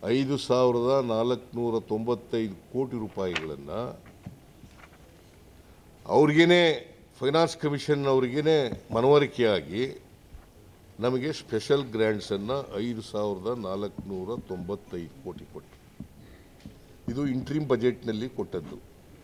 ಐದು ಸಾವಿರದ ನಾಲ್ಕುನೂರ ತೊಂಬತ್ತೈದು ಕೋಟಿ ರೂಪಾಯಿಗಳನ್ನು ಅವ್ರಿಗೇನೆ ಫೈನಾನ್ಸ್ ಕಮಿಷನ್ ಅವ್ರಿಗೇನೆ ಮನವರಿಕೆಯಾಗಿ ನಮಗೆ ಸ್ಪೆಷಲ್ ಗ್ರ್ಯಾಂಟ್ಸನ್ನು ಐದು ಸಾವಿರದ ನಾಲ್ಕುನೂರ ತೊಂಬತ್ತೈದು ಕೋಟಿ ಕೊಟ್ಟರು ಇದು ಇಂಟ್ರೀಮ್ ಬಜೆಟ್ನಲ್ಲಿ ಕೊಟ್ಟದ್ದು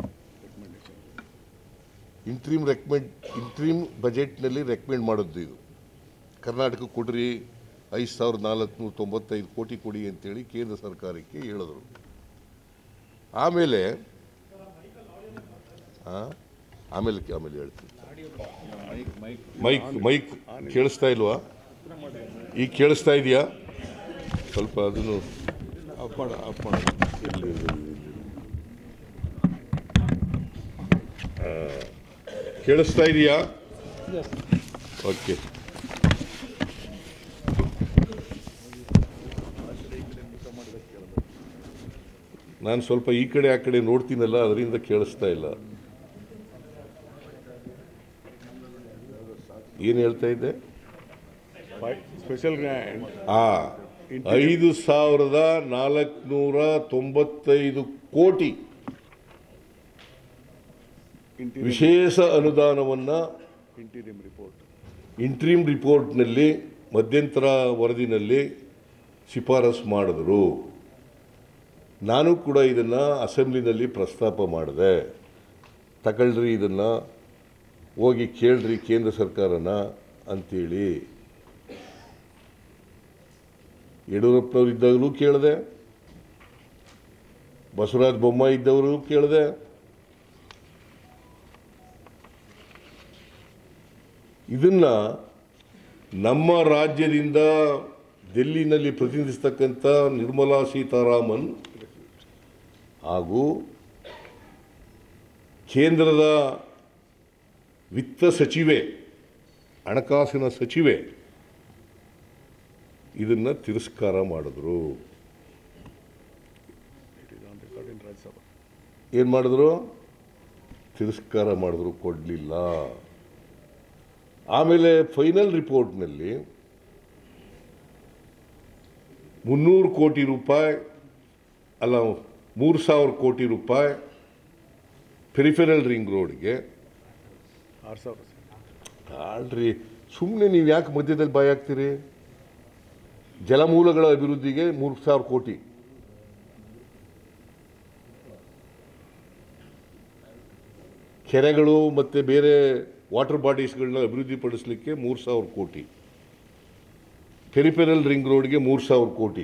ಇಂಟ್ರೀಮ್ ರೆಕಮೆಂಡ್ ಇಂಟ್ರೀಮ್ ಬಜೆಟ್ನಲ್ಲಿ ರೆಕಮೆಂಡ್ ಮಾಡೋದು ಇದು ಕರ್ನಾಟಕ ಕೊಡ್ರಿ ಐದು ಸಾವಿರದ ನಾಲ್ಕುನೂರ ತೊಂಬತ್ತೈದು ಕೋಟಿ ಕೊಡಿ ಅಂತೇಳಿ ಕೇಂದ್ರ ಸರ್ಕಾರಕ್ಕೆ ಹೇಳಿದ್ರು ಆಮೇಲೆ ಆ? ಆಮೇಲೆ ಆಮೇಲೆ ಹೇಳ್ತೀನಿ ಮೈಕ್ ಮೈಕ್ ಕೇಳಿಸ್ತಾ ಇಲ್ವಾ ಈಗ ಕೇಳಿಸ್ತಾ ಇದೆಯಾ ಸ್ವಲ್ಪ ಅದನ್ನು ಆಫ್ ಮಾಡು ಆಫ್ ಮಾಡು ಇರ್ಲಿ, ಇರ್ಲಿ, ಇರ್ಲಿ, ಇರ್ಲಿ. ಆ, ಕೇಳಿಸ್ತಾ ಇದೆಯಾ ಓಕೆ ನಾನು ಸ್ವಲ್ಪ ಈ ಕಡೆ ಆ ಕಡೆ ನೋಡ್ತೀನಲ್ಲ ಅದರಿಂದ ಕೇಳಿಸ್ತಾ ಇಲ್ಲ ಏನು ಹೇಳ್ತಾ ಇದ್ದೆ ಸ್ಪೆಷಲ್ ಗ್ರ್ಯಾಂಡ್ ಆ ಐದು ಸಾವಿರದ ನಾಲ್ಕುನೂರ ತೊಂಬತ್ತೈದು ಕೋಟಿ ವಿಶೇಷ ಅನುದಾನವನ್ನು ಇಂಟೀರಿಯಂ ರಿಪೋರ್ಟ್ ಇಂಟ್ರೀಮ್ ರಿಪೋರ್ಟ್ನಲ್ಲಿ ಮಧ್ಯಂತರ ವರದಿನಲ್ಲಿ ಶಿಫಾರಸು ಮಾಡಿದ್ರು ನಾನು ಕೂಡ ಇದನ್ನು ಅಸೆಂಬ್ಲಿನಲ್ಲಿ ಪ್ರಸ್ತಾಪ ಮಾಡಿದೆ ತಗೊಳ್ರಿ ಇದನ್ನು ಹೋಗಿ ಕೇಳ್ರಿ ಕೇಂದ್ರ ಸರ್ಕಾರನ ಅಂತೇಳಿ ಯಡಿಯೂರಪ್ಪನವ್ರು ಇದ್ದಾಗಲೂ ಕೇಳಿದೆ ಬಸವರಾಜ ಬೊಮ್ಮಾಯಿ ಇದ್ದವರು ಕೇಳಿದೆ ಇದನ್ನ ನಮ್ಮ ರಾಜ್ಯದಿಂದ ಡೆಲ್ಲಿನಲ್ಲಿ ಪ್ರತಿನಿಧಿಸ್ತಕ್ಕಂಥ ನಿರ್ಮಲಾ ಸೀತಾರಾಮನ್ ಹಾಗೂ ಕೇಂದ್ರದ ವಿತ್ತ ಸಚಿವೆ ಹಣಕಾಸಿನ ಸಚಿವೆ ಇದನ್ನು ತಿರಸ್ಕಾರ ಮಾಡಿದ್ರು ರೆಕಾರ್ಡ್ ಇನ್ ರಾಜ್ಯಸಭಾ ಏನು ಮಾಡಿದ್ರು ತಿರಸ್ಕಾರ ಮಾಡಿದ್ರು ಕೊಡಲಿಲ್ಲ ಆಮೇಲೆ ಫೈನಲ್ ರಿಪೋರ್ಟ್ನಲ್ಲಿ ಮುನ್ನೂರು ಕೋಟಿ ರೂಪಾಯಿ ಅಲ್ಲ ಮೂರು ಸಾವಿರ ಕೋಟಿ ರೂಪಾಯಿ ಪೆರಿಫೆರಲ್ ರಿಂಗ್ ರೋಡ್ಗೆ ಆರು ಸಾವಿರ ಆಳ್ರಿ ಸುಮ್ಮನೆ ನೀವು ಯಾಕೆ ಮಧ್ಯದಲ್ಲಿ ಬಾಯಿ ಹಾಕ್ತೀರಿ ಜಲಮೂಲಗಳ ಅಭಿವೃದ್ಧಿಗೆ ಮೂರು ಸಾವಿರ ಕೋಟಿ ಕೆರೆಗಳು ಮತ್ತು ಬೇರೆ ವಾಟರ್ ಬಾಡೀಸ್ಗಳನ್ನ ಅಭಿವೃದ್ಧಿಪಡಿಸಲಿಕ್ಕೆ ಮೂರು ಸಾವಿರ ಕೋಟಿ ಪೆರಿಫೆರಲ್ ರಿಂಗ್ ರೋಡ್ಗೆ ಮೂರು ಸಾವಿರ ಕೋಟಿ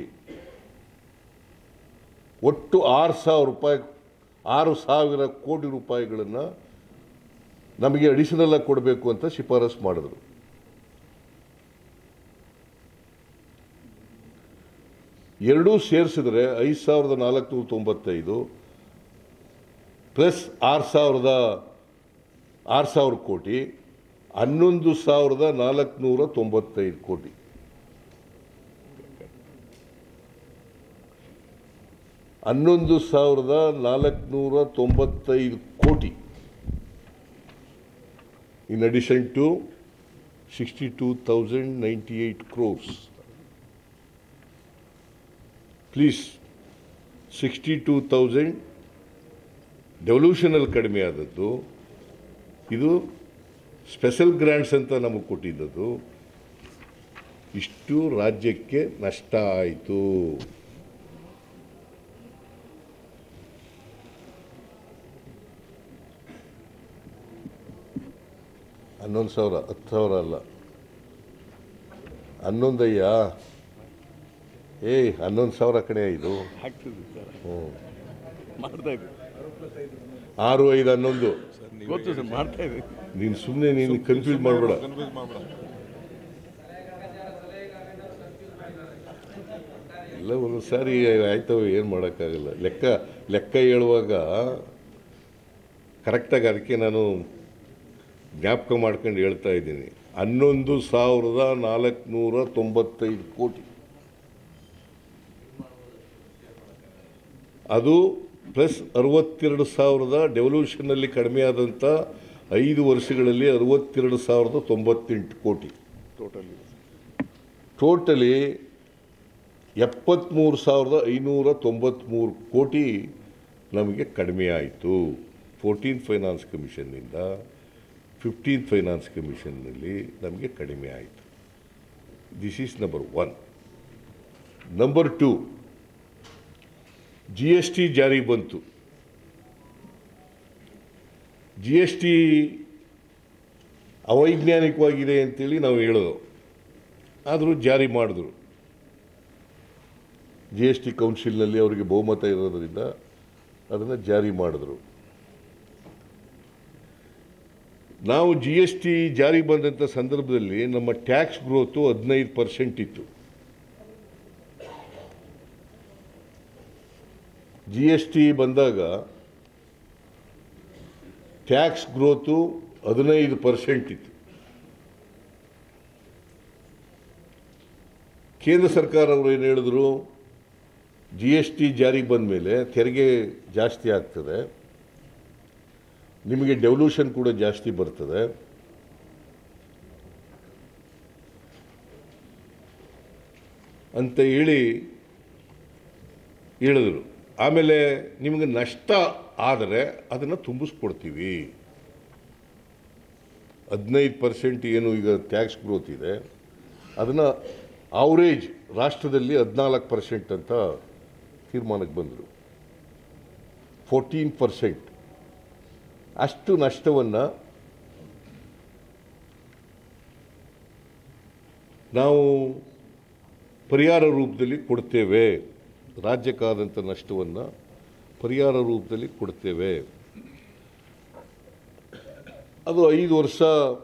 ಒಟ್ಟು ಆರು ಸಾವಿರ ರೂಪಾಯಿ ಆರು ಸಾವಿರ ಕೋಟಿ ರೂಪಾಯಿಗಳನ್ನು ನಮಗೆ ಅಡಿಷನಲ್ ಆಗಿ ಕೊಡಬೇಕು ಅಂತ ಶಿಫಾರಸು ಮಾಡಿದ್ರು ಎರಡೂ ಸೇರಿಸಿದ್ರೆ ಐದು ಸಾವಿರದ ನಾಲ್ಕುನೂರ ತೊಂಬತ್ತೈದು ಪ್ಲಸ್ ಆರು ಸಾವಿರದ ಆರು ಸಾವಿರ ಕೋಟಿ ಹನ್ನೊಂದು ಸಾವಿರದ ನಾಲ್ಕುನೂರ ತೊಂಬತ್ತೈದು ಕೋಟಿ ಹನ್ನೊಂದು ಸಾವಿರದ ನಾಲ್ಕುನೂರ ತೊಂಬತ್ತೈದು ಕೋಟಿ in addition to 62,098 crores. Please, 62,000 ಡೆವಲ್ಯೂಷನಲ್ಲಿ ಕಡಿಮೆ ಆದದ್ದು ಇದು ಸ್ಪೆಷಲ್ ಗ್ರ್ಯಾಂಟ್ಸ್ ಅಂತ ನಮಗೆ ಕೊಟ್ಟಿದ್ದದು ಇಷ್ಟು ರಾಜ್ಯಕ್ಕೆ ನಷ್ಟ ಆಯಿತು ಹನ್ನೊಂದು ಸಾವಿರ ಹತ್ತು ಸಾವಿರ ಅಲ್ಲ ಹನ್ನೊಂದಯ್ಯ ಏಯ್ ಹನ್ನೊಂದು ಸಾವಿರ ಕಡೆ ಇದು ಆಗ್ತದೆ ಸರ್ ಹ್ಞೂ ಮಾಡ್ತಾ ಇದ್ದೀವಿ ಆರು ಐದು ಹನ್ನೊಂದು ಗೊತ್ತು ಸರ್ ಮಾಡ್ತಾ ಇದ್ದೀವಿ ನೀನು ಸುಮ್ಮನೆ ನೀನು ಕನ್ಫ್ಯೂಸ್ ಮಾಡಬೇಡ ಎಲ್ಲ ಒಂದೊಂದು ಸಾರಿ ಆಯ್ತವೆ ಏನು ಮಾಡೋಕ್ಕಾಗಲ್ಲ ಲೆಕ್ಕ ಲೆಕ್ಕ ಹೇಳುವಾಗ ಕರೆಕ್ಟಾಗಿ ಅದಕ್ಕೆ ನಾನು ಜ್ಞಾಪಕ ಮಾಡ್ಕೊಂಡು ಹೇಳ್ತಾ ಇದ್ದೀನಿ ಹನ್ನೊಂದು ಸಾವಿರದ ನಾಲ್ಕುನೂರ ತೊಂಬತ್ತೈದು ಕೋಟಿ ಅದು ಪ್ಲಸ್ ಅರವತ್ತೆರಡು ಸಾವಿರದ ಡೆವಲ್ಯೂಷನ್ನಲ್ಲಿ ಕಡಿಮೆ ಆದಂಥ ಐದು ವರ್ಷಗಳಲ್ಲಿ ಅರವತ್ತೆರಡು ಸಾವಿರದ ತೊಂಬತ್ತೆಂಟು ಕೋಟಿ ಟೋಟಲಿ ಟೋಟಲಿ ಎಪ್ಪತ್ತ್ಮೂರು ಸಾವಿರದ ಐನೂರ ತೊಂಬತ್ತ್ಮೂರು ಕೋಟಿ ನಮಗೆ ಕಡಿಮೆ ಆಯಿತು ಫೋರ್ಟೀನ್ ಫೈನಾನ್ಸ್ ಕಮಿಷನ್ನಿಂದ ಫಿಫ್ಟೀನ್ ಫೈನಾನ್ಸ್ ಕಮಿಷನ್ನಲ್ಲಿ ನಮಗೆ ಕಡಿಮೆ ಆಯಿತು this is number one number two G S T ಜಾರಿ ಬಂತು ಜಿ ಎಸ್ ಟಿ ಅವೈಜ್ಞಾನಿಕವಾಗಿದೆ ಅಂತೇಳಿ ನಾವು ಹೇಳೋದು ಆದರೂ ಜಾರಿ ಮಾಡಿದ್ರು ಜಿ ಎಸ್ ಟಿ ಕೌನ್ಸಿಲ್ನಲ್ಲಿ ಅವರಿಗೆ ಬಹುಮತ ಇರೋದರಿಂದ ಅದನ್ನು ಜಾರಿ ಮಾಡಿದ್ರು ನಾವು ಜಿ ಎಸ್ ಟಿ ಜಾರಿ ಬಂದಂಥ ಸಂದರ್ಭದಲ್ಲಿ ನಮ್ಮ ಟ್ಯಾಕ್ಸ್ ಗ್ರೋತು ಹದಿನೈದು ಪರ್ಸೆಂಟ್ ಇತ್ತು ಜಿ ಎಸ್ ಟಿ ಬಂದಾಗ ಟ್ಯಾಕ್ಸ್ ಗ್ರೋತು ಹದಿನೈದು ಪರ್ಸೆಂಟ್ ಇತ್ತು ಕೇಂದ್ರ ಸರ್ಕಾರ ಅವರು ಏನು ಹೇಳಿದ್ರು ಜಿ ಎಸ್ ಟಿ ಜಾರಿಗೆ ಬಂದ ಮೇಲೆ ತೆರಿಗೆ ಜಾಸ್ತಿ ಆಗ್ತದೆ ನಿಮಗೆ ಡೆವಲ್ಯೂಷನ್ ಕೂಡ ಜಾಸ್ತಿ ಬರ್ತದೆ ಅಂತ ಹೇಳಿ ಹೇಳಿದ್ರು ಆಮೇಲೆ ನಿಮಗೆ ನಷ್ಟ ಆದರೆ ಅದನ್ನು ತುಂಬಿಸ್ಕೊಡ್ತೀವಿ ಹದಿನೈದು ಪರ್ಸೆಂಟ್ ಏನು ಈಗ ಟ್ಯಾಕ್ಸ್ ಗ್ರೋತ್ ಇದೆ ಅದನ್ನು ಅವರೇಜ್ ರಾಷ್ಟ್ರದಲ್ಲಿ ಹದಿನಾಲ್ಕು ಪರ್ಸೆಂಟ್ ಅಂತ ತೀರ್ಮಾನಕ್ಕೆ ಬಂದರು ಫೋರ್ಟೀನ್ ಪರ್ಸೆಂಟ್ ಅಷ್ಟು ನಷ್ಟವನ್ನು ನಾವು ಪರಿಹಾರ ರೂಪದಲ್ಲಿ ಕೊಡ್ತೇವೆ ರಾಜ್ಯಕ್ಕಾದಂಥ ನಷ್ಟವನ್ನು ಪರಿಹಾರ ರೂಪದಲ್ಲಿ ಕೊಡ್ತೇವೆ ಅದು ಐದು ವರ್ಷ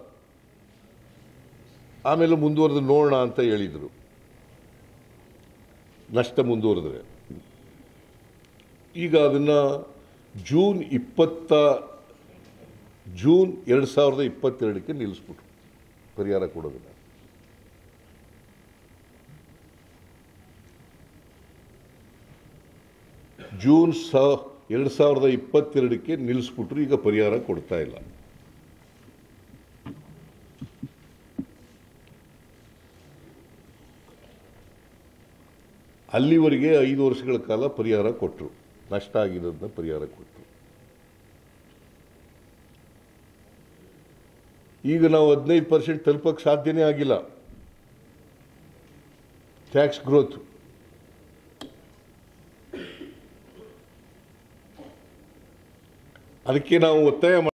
ಆಮೇಲೆ ಮುಂದುವರೆದು ನೋಡೋಣ ಅಂತ ಹೇಳಿದರು ನಷ್ಟ ಮುಂದುವರೆದ್ರೆ ಈಗ ಅದನ್ನು ಜೂನ್ ಇಪ್ಪತ್ತ ಜೂನ್ ಎರಡು ಸಾವಿರದ ಇಪ್ಪತ್ತೆರಡಕ್ಕೆ ನಿಲ್ಲಿಸ್ಬಿಟ್ರು ಪರಿಹಾರ ಕೊಡೋದನ್ನು ಜೂನ್ ಸಾ ಎರಡು ಸಾವಿರದ ಇಪ್ಪತ್ತೆರಡಕ್ಕೆ ನಿಲ್ಲಿಸ್ಬಿಟ್ರು ಈಗ ಪರಿಹಾರ ಕೊಡ್ತಾ ಇಲ್ಲ ಅಲ್ಲಿವರೆಗೆ ಐದು ವರ್ಷಗಳ ಕಾಲ ಪರಿಹಾರ ಕೊಟ್ಟರು ನಷ್ಟ ಆಗಿರೋದನ್ನ ಪರಿಹಾರ ಕೊಟ್ಟರು ಈಗ ನಾವು ಹದಿನೈದು ಪರ್ಸೆಂಟ್ ತಲುಪಕ್ಕೆ ಸಾಧ್ಯನೇ ಆಗಿಲ್ಲ ಟ್ಯಾಕ್ಸ್ ಗ್ರೋತ್ ಅದಕ್ಕೆ ನಾವು ಒತ್ತಾಯ